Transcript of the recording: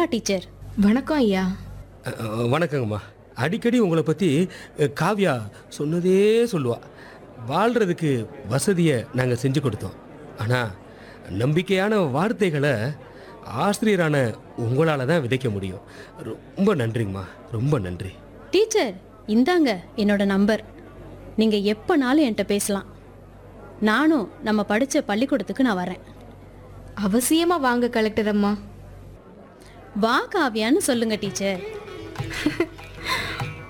teacher வணக்கம் ஐயா அஹ், வணக்கங்கம்மா அடிக்கடி உங்களை பற்றி அஹ், காவ்யா சொன்னதே சொல்லுவா வாழ்கிறதுக்கு வசதியை நாங்கள் செஞ்சு கொடுத்தோம் ஆனால் நம்பிக்கையான வார்த்தைகளை ஆசிரியரான உங்களால் தான் விதைக்க முடியும் ரொம்ப நன்றிங்கம்மா ரொம்ப நன்றி டீச்சர் இந்தாங்க என்னோட நம்பர் நீங்க எப்பனாலும் என்கிட்ட பேசலாம் நானும் நம்ம படிச்ச பள்ளிக்கூடத்துக்கு நான் வரேன் அவசியமா வாங்க கலெக்டர் அம்மா வா காவியான்னு சொல்லுங்க டீச்சர்